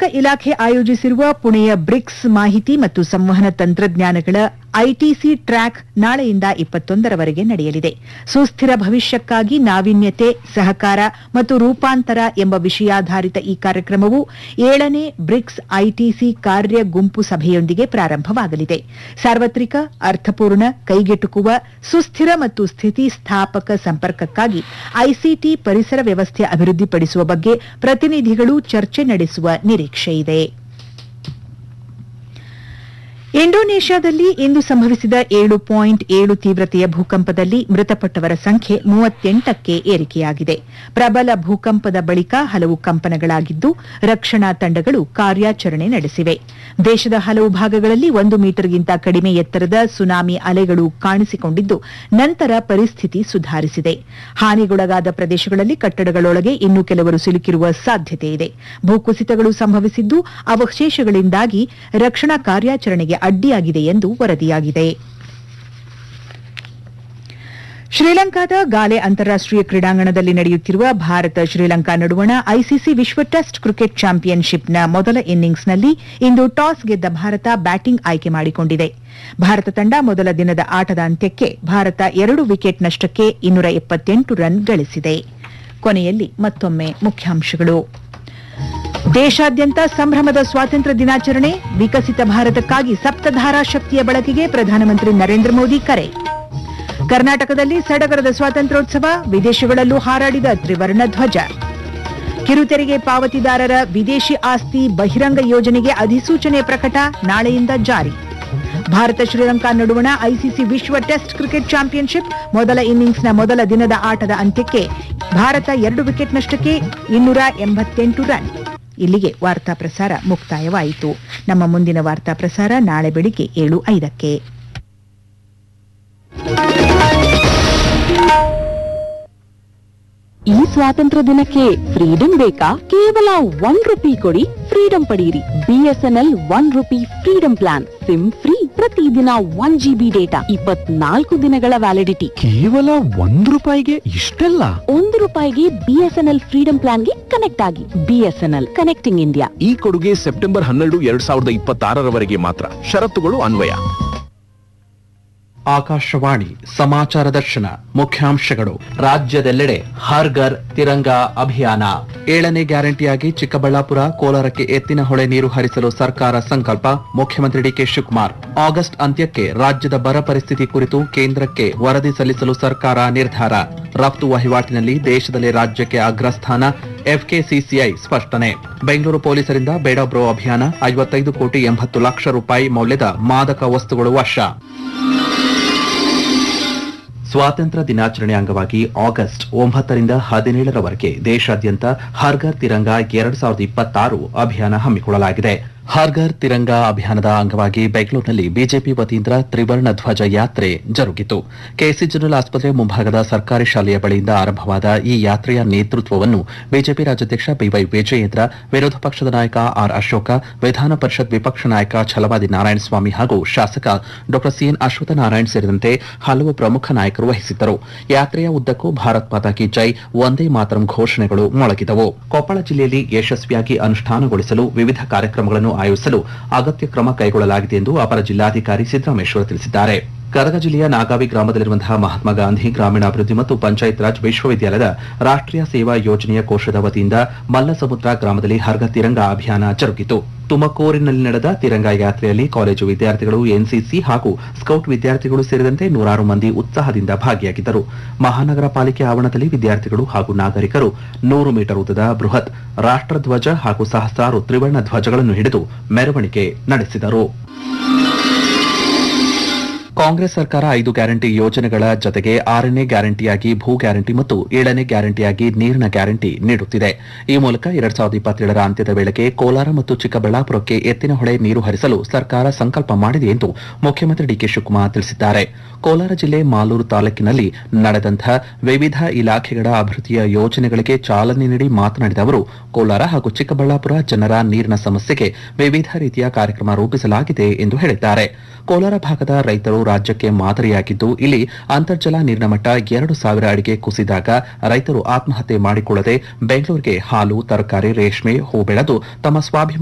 ಇಲಾಖೆ ಆಯೋಜಿಸಿರುವ ಪುಣೆಯ ಬ್ರಿಕ್ಸ್ ಮಾಹಿತಿ ಮತ್ತು ಸಂವಹನ ತಂತ್ರಜ್ಞಾನಗಳ ಐಟಿಸಿ ಟ್ರ್ಯಾಕ್ ನಾಳೆಯಿಂದ ಇಪ್ಪತ್ತೊಂದರವರೆಗೆ ನಡೆಯಲಿದೆ ಸುಸ್ಥಿರ ಭವಿಷ್ಯಕ್ಕಾಗಿ ನಾವೀನ್ಯತೆ ಸಹಕಾರ ಮತ್ತು ರೂಪಾಂತರ ಎಂಬ ವಿಷಯಾಧಾರಿತ ಈ ಕಾರ್ಯಕ್ರಮವು ಏಳನೇ ಬ್ರಿಕ್ಸ್ ಐಟಿಸಿ ಕಾರ್ಯ ಗುಂಪು ಸಭೆಯೊಂದಿಗೆ ಪ್ರಾರಂಭವಾಗಲಿದೆ ಸಾರ್ವತ್ರಿಕ ಅರ್ಥಪೂರ್ಣ ಕೈಗೆಟುಕುವ ಸುಸ್ಥಿರ ಮತ್ತು ಸ್ಥಿತಿಸ್ಥಾಪಕ ಸಂಪರ್ಕಕ್ಕಾಗಿ ಐಸಿಟಿ ಪರಿಸರ ವ್ಯವಸ್ಥೆ ಅಭಿವೃದ್ಧಿಪಡಿಸುವ ಬಗ್ಗೆ ಪ್ರತಿನಿಧಿಗಳು ಚರ್ಚೆ ನಡೆಸುವ ನಿರೀಕ್ಷೆಯಿದೆ ಇಂಡೋನೇಷ್ಯಾದಲ್ಲಿ ಇಂದು ಸಂಭವಿಸಿದ ಏಳು ಪಾಯಿಂಟ್ ಏಳು ತೀವ್ರತೆಯ ಭೂಕಂಪದಲ್ಲಿ ಮೃತಪಟ್ಟವರ ಸಂಖ್ಯೆ ಮೂವತ್ತೆಂಟಕ್ಕೆ ಏರಿಕೆಯಾಗಿದೆ ಪ್ರಬಲ ಭೂಕಂಪದ ಬಳಿಕ ಹಲವು ಕಂಪನಗಳಾಗಿದ್ದು ರಕ್ಷಣಾ ತಂಡಗಳು ಕಾರ್ಯಾಚರಣೆ ನಡೆಸಿವೆ ದೇಶದ ಹಲವು ಭಾಗಗಳಲ್ಲಿ ಒಂದು ಮೀಟರ್ಗಿಂತ ಕಡಿಮೆ ಎತ್ತರದ ಸುನಾಮಿ ಅಲೆಗಳು ಕಾಣಿಸಿಕೊಂಡಿದ್ದು ನಂತರ ಪರಿಸ್ಥಿತಿ ಸುಧಾರಿಸಿದೆ ಹಾನಿಗೊಳಗಾದ ಪ್ರದೇಶಗಳಲ್ಲಿ ಕಟ್ಟಡಗಳೊಳಗೆ ಇನ್ನೂ ಕೆಲವರು ಸಿಲುಕಿರುವ ಸಾಧ್ಯತೆ ಇದೆ ಭೂಕುಸಿತಗಳು ಸಂಭವಿಸಿದ್ದು ಅವಶೇಷಗಳಿಂದಾಗಿ ರಕ್ಷಣಾ ಕಾರ್ಯಾಚರಣೆಗೆ ಅಡ್ಡಿಯಾಗಿದೆ ಎಂದು ವರದಿಯಾಗಿದೆ ಶ್ರೀಲಂಕಾದ ಗಾಲೆ ಅಂತಾರಾಷ್ಟೀಯ ಕ್ರೀಡಾಂಗಣದಲ್ಲಿ ನಡೆಯುತ್ತಿರುವ ಭಾರತ ಶ್ರೀಲಂಕಾ ನಡುವಣ ಐಸಿಸಿ ವಿಶ್ವ ಟೆಸ್ಟ್ ಕ್ರಿಕೆಟ್ ಚಾಂಪಿಯನ್ಶಿಪ್ನ ಮೊದಲ ಇನ್ನಿಂಗ್ಸ್ನಲ್ಲಿ ಇಂದು ಟಾಸ್ ಗೆದ್ದ ಭಾರತ ಬ್ಯಾಟಿಂಗ್ ಆಯ್ಕೆ ಮಾಡಿಕೊಂಡಿದೆ ಭಾರತ ತಂಡ ಮೊದಲ ದಿನದ ಆಟದ ಅಂತ್ಯಕ್ಕೆ ಭಾರತ ಎರಡು ವಿಕೆಟ್ ನಷ್ಟಕ್ಕೆ ಇನ್ನೂರ ಎಪ್ಪತ್ತೆಂಟು ರನ್ ಗಳಿಸಿದೆ ಕೊನೆಯಲ್ಲಿ ಮತ್ತೊಮ್ಮೆ ಮುಖ್ಯಾಂಶಗಳು ದೇಶಾದ್ಯಂತ ಸಂಭ್ರಮದ ಸ್ವಾತಂತ್ರ್ಯ ದಿನಾಚರಣೆ ವಿಕಸಿತ ಭಾರತಕ್ಕಾಗಿ ಸಪ್ತಧಾರಾ ಶಕ್ತಿಯ ಬಳಕೆಗೆ ಪ್ರಧಾನಮಂತ್ರಿ ನರೇಂದ್ರ ಮೋದಿ ಕರೆ ಕರ್ನಾಟಕದಲ್ಲಿ ಸಡಗರದ ಸ್ವಾತಂತ್ರ್ಯೋತ್ಸವ ವಿದೇಶಗಳಲ್ಲೂ ಹಾರಾಡಿದ ತ್ರಿವರ್ಣ ಧ್ವಜ ಕಿರುತೆರಿಗೆ ಪಾವತಿದಾರರ ವಿದೇಶಿ ಆಸ್ತಿ ಬಹಿರಂಗ ಯೋಜನೆಗೆ ಅಧಿಸೂಚನೆ ಪ್ರಕಟ ನಾಳೆಯಿಂದ ಜಾರಿ ಭಾರತ ಶ್ರೀಲಂಕಾ ನಡುವಣ ಐಸಿಸಿ ವಿಶ್ವ ಟೆಸ್ಟ್ ಕ್ರಿಕೆಟ್ ಚಾಂಪಿಯನ್ಶಿಪ್ ಮೊದಲ ಇನ್ನಿಂಗ್ಸ್ನ ಮೊದಲ ದಿನದ ಆಟದ ಅಂತ್ಯಕ್ಕೆ ಭಾರತ ಎರಡು ವಿಕೆಟ್ ನಷ್ಟಕ್ಕೆ ಇನ್ನೂರ ಎಂಬತ್ತೆಂಟು ರನ್ ಇಲ್ಲಿಗೆ ವಾರ್ತಾ ಪ್ರಸಾರ ಮುಕ್ತಾಯವಾಯಿತು ನಮ್ಮ ಮುಂದಿನ ವಾರ್ತಾ ಪ್ರಸಾರ ನಾಳೆ ಬೆಳಿಗ್ಗೆ ಏಳು ಐದಕ್ಕೆ ಈ ಸ್ವಾತಂತ್ರ್ಯ ದಿನಕ್ಕೆ ಫ್ರೀಡಂ ಬೇಕಾ ಕೇವಲ ಒನ್ ರುಪಿ ಕೊಡಿ ಫ್ರೀಡಂ ಪಡೆಯಿರಿ BSNL one rupee freedom plan SIM free ಪ್ರತಿದಿನ ಒನ್ ಜಿಬಿ ಡೇಟಾ ಇಪ್ಪತ್ನಾಲ್ಕು ದಿನಗಳ ವ್ಯಾಲಿಡಿಟಿ ಕೇವಲ ಒಂದ್ ರೂಪಾಯಿಗೆ ಇಷ್ಟೆಲ್ಲ ಒಂದು ರೂಪಾಯಿಗೆ ಬಿಎಸ್ಎನ್ಎಲ್ ಫ್ರೀಡಂ ಪ್ಲಾನ್ಗೆ ಕನೆಕ್ಟ್ ಆಗಿ ಬಿಎಸ್ಎನ್ಎಲ್ ಕನೆಕ್ಟಿಂಗ್ ಇಂಡಿಯಾ ಈ ಕೊಡುಗೆ ಸೆಪ್ಟೆಂಬರ್ ಹನ್ನೆರಡು ಎರಡ್ ಸಾವಿರದ ಇಪ್ಪತ್ತಾರರವರೆಗೆ ಮಾತ್ರ ಷರತ್ತುಗಳು ಅನ್ವಯ ಆಕಾಶವಾಣಿ ಸಮಾಚಾರ ದರ್ಶನ ಮುಖ್ಯಾಂಶಗಳು ರಾಜ್ಯದೆಲ್ಲೆಡೆ ಹರ್ ಘರ್ ತಿರಂಗಾ ಅಭಿಯಾನ ಏಳನೇ ಗ್ಯಾರಂಟಿಯಾಗಿ ಚಿಕ್ಕಬಳ್ಳಾಪುರ ಕೋಲಾರಕ್ಕೆ ಎತ್ತಿನ ಹೊಳೆ ನೀರು ಹರಿಸಲು ಸರ್ಕಾರ ಸಂಕಲ್ಪ ಮುಖ್ಯಮಂತ್ರಿ ಡಿಕೆ ಶಿವಕುಮಾರ್ ಆಗಸ್ಟ್ ಅಂತ್ಯಕ್ಕೆ ರಾಜ್ಯದ ಬರ ಪರಿಸ್ಥಿತಿ ಕುರಿತು ಕೇಂದ್ರಕ್ಕೆ ವರದಿ ಸಲ್ಲಿಸಲು ಸರ್ಕಾರ ನಿರ್ಧಾರ ರಫ್ತು ವಹಿವಾಟಿನಲ್ಲಿ ದೇಶದಲ್ಲೇ ರಾಜ್ಯಕ್ಕೆ ಅಗ್ರಸ್ಥಾನ ಎಫ್ಕೆಸಿಸಿಐ ಸ್ಪಷ್ಟನೆ ಬೆಂಗಳೂರು ಪೊಲೀಸರಿಂದ ಬೇಡ ಬ್ರೋ ಅಭಿಯಾನ ಐವತ್ತೈದು ಕೋಟಿ ಎಂಬತ್ತು ಲಕ್ಷ ರೂಪಾಯಿ ಮೌಲ್ಯದ ಮಾದಕ ವಸ್ತುಗಳು ವಶ ಸ್ವಾತಂತ್ರ್ಯ ದಿನಾಚರಣೆ ಅಂಗವಾಗಿ ಆಗಸ್ಟ್ ಒಂಬತ್ತರಿಂದ ಹದಿನೇಳರವರೆಗೆ ದೇಶಾದ್ಯಂತ ಹರ್ಘರ್ ತಿರಂಗ ಎರಡ್ ಸಾವಿರದ ಇಪ್ಪತ್ತಾರು ಅಭಿಯಾನ ಹಮ್ಮಿಕೊಳ್ಳಲಾಗಿದೆ ಹರ್ಘರ್ ತಿರಂಗ ಅಭಿಯಾನದ ಅಂಗವಾಗಿ ಬೆಂಗಳೂರಿನಲ್ಲಿ ಬಿಜೆಪಿ ವತಿಯಿಂದ ತ್ರಿವರ್ಣ ಧ್ವಜ ಯಾತ್ರೆ ಜರುಗಿತು ಕೆಸಿ ಜನರಲ್ ಆಸ್ಪತ್ರೆ ಮುಂಭಾಗದ ಸರ್ಕಾರಿ ಶಾಲೆಯ ಬಳಿಯಿಂದ ಆರಂಭವಾದ ಈ ಯಾತ್ರೆಯ ನೇತೃತ್ವವನ್ನು ಬಿಜೆಪಿ ರಾಜ್ಯಾಧ್ಯಕ್ಷ ಬಿವೈ ವಿಜಯೇಂದ್ರ ವಿರೋಧ ಪಕ್ಷದ ನಾಯಕ ಆರ್ ಅಶೋಕ ವಿಧಾನ ಪರಿಷತ್ ವಿಪಕ್ಷ ನಾಯಕ ಛಲವಾದಿ ನಾರಾಯಣಸ್ವಾಮಿ ಹಾಗೂ ಶಾಸಕ ಡಾ ಸಿಎನ್ ಅಶ್ವಥ ನಾರಾಯಣ್ ಸೇರಿದಂತೆ ಹಲವು ಪ್ರಮುಖ ನಾಯಕರು ವಹಿಸಿದ್ದರು ಯಾತ್ರೆಯ ಉದ್ದಕ್ಕೂ ಭಾರತ್ ಮಾತಾ ಕಿ ಜೈ ಒಂದೇ ಮಾತರಂ ಘೋಷಣೆಗಳು ಮೊಳಗಿದವು ಕೊಪ್ಪಳ ಜಿಲ್ಲೆಯಲ್ಲಿ ಯಶಸ್ವಿಯಾಗಿ ಅನುಷ್ಠಾನಗೊಳಿಸಲು ವಿವಿಧ ಕಾರ್ಯಕ್ರಮಗಳನ್ನು ಆಯೋಜಿಸಲು ಅಗತ್ಯ ಕ್ರಮ ಕೈಗೊಳ್ಳಲಾಗಿದೆ ಎಂದು ಅಪರ ಜಿಲ್ಲಾಧಿಕಾರಿ ಸಿದ್ದರಾಮೇಶ್ವರ ತಿಳಿಸಿದ್ದಾರೆ ಗದಗ ಜಿಲ್ಲೆಯ ನಾಗಾವಿ ಗ್ರಾಮದಲ್ಲಿರುವಂತಹ ಮಹಾತ್ಮ ಗಾಂಧಿ ಗ್ರಾಮೀಣಾಭಿವೃದ್ಧಿ ಮತ್ತು ಪಂಚಾಯತ್ ರಾಜ್ ವಿಶ್ವವಿದ್ಯಾಲಯದ ರಾಷ್ಟ್ರೀಯ ಸೇವಾ ಯೋಜನೆಯ ಕೋಶದ ವತಿಯಿಂದ ಮಲ್ಲಸಮುದ್ರ ಗ್ರಾಮದಲ್ಲಿ ಹರ್ಗ ತಿರಂಗ ಅಭಿಯಾನ ಜರುಗಿತು ತುಮಕೂರಿನಲ್ಲಿ ನಡೆದ ತಿರಂಗ ಯಾತ್ರೆಯಲ್ಲಿ ಕಾಲೇಜು ವಿದ್ಯಾರ್ಥಿಗಳು ಎನ್ಸಿಸಿ ಹಾಗೂ ಸ್ಕೌಟ್ ವಿದ್ಯಾರ್ಥಿಗಳು ಸೇರಿದಂತೆ ನೂರಾರು ಮಂದಿ ಉತ್ಸಾಹದಿಂದ ಭಾಗಿಯಾಗಿದ್ದರು ಮಹಾನಗರ ಪಾಲಿಕೆ ಆವರಣದಲ್ಲಿ ವಿದ್ಯಾರ್ಥಿಗಳು ಹಾಗೂ ನಾಗರಿಕರು ನೂರು ಮೀಟರ್ ಉದ್ದದ ಬೃಹತ್ ರಾಷ್ಟ್ರಧ್ವಜ ಹಾಗೂ ಸಹಸ್ರಾರು ತ್ರಿವರ್ಣ ಧ್ವಜಗಳನ್ನು ಹಿಡಿದು ಮೆರವಣಿಗೆ ನಡೆಸಿದರು ಕಾಂಗ್ರೆಸ್ ಸರ್ಕಾರ ಐದು ಗ್ಯಾರಂಟಿ ಯೋಜನೆಗಳ ಜತೆಗೆ ಆರನೇ ಗ್ಯಾರಂಟಿಯಾಗಿ ಭೂ ಗ್ಯಾರಂಟಿ ಮತ್ತು ಏಳನೇ ಗ್ಯಾರಂಟಿಯಾಗಿ ನೀರಿನ ಗ್ಯಾರಂಟಿ ನೀಡುತ್ತಿದೆ ಈ ಮೂಲಕ ಎರಡ್ ಸಾವಿರದ ಇಪ್ಪತ್ತೇಳರ ಅಂತ್ಯದ ವೇಳೆಗೆ ಕೋಲಾರ ಮತ್ತು ಚಿಕ್ಕಬಳ್ಳಾಪುರಕ್ಕೆ ಎತ್ತಿನ ಹೊಳೆ ನೀರು ಹರಿಸಲು ಸರ್ಕಾರ ಸಂಕಲ್ಪ ಮಾಡಿದೆ ಎಂದು ಮುಖ್ಯಮಂತ್ರಿ ಡಿಕೆ ಶಿವಕುಮಾರ್ ತಿಳಿಸಿದ್ದಾರೆ ಕೋಲಾರ ಜಿಲ್ಲೆ ಮಾಲೂರು ತಾಲೂಕಿನಲ್ಲಿ ನಡೆದಂತಹ ವಿವಿಧ ಇಲಾಖೆಗಳ ಅಭಿವೃದ್ಧಿಯ ಯೋಜನೆಗಳಿಗೆ ಚಾಲನೆ ನೀಡಿ ಮಾತನಾಡಿದ ಅವರು ಕೋಲಾರ ಹಾಗೂ ಚಿಕ್ಕಬಳ್ಳಾಪುರ ಜನರ ನೀರಿನ ಸಮಸ್ಯೆಗೆ ವಿವಿಧ ರೀತಿಯ ಕಾರ್ಯಕ್ರಮ ರೂಪಿಸಲಾಗಿದೆ ಎಂದು ಹೇಳಿದ್ದಾರೆ ಕೋಲಾರ ಭಾಗದ ರೈತರು ರಾಜ್ಯಕ್ಕೆ ಮಾದರಿಯಾಗಿದ್ದು ಇಲ್ಲಿ ಅಂತರ್ಜಲ ನೀರಿನ ಮಟ್ಟ ಎರಡು ಸಾವಿರ ಅಡಿಗೆ ಕುಸಿದಾಗ ರೈತರು ಆತ್ಮಹತ್ಯೆ ಮಾಡಿಕೊಳ್ಳದೆ ಬೆಂಗಳೂರಿಗೆ ಹಾಲು ತರಕಾರಿ ರೇಷ್ಮೆ ಹೂ ಬೆಳೆದು ತಮ್ಮ ಸ್ವಾಭಿಮಾನ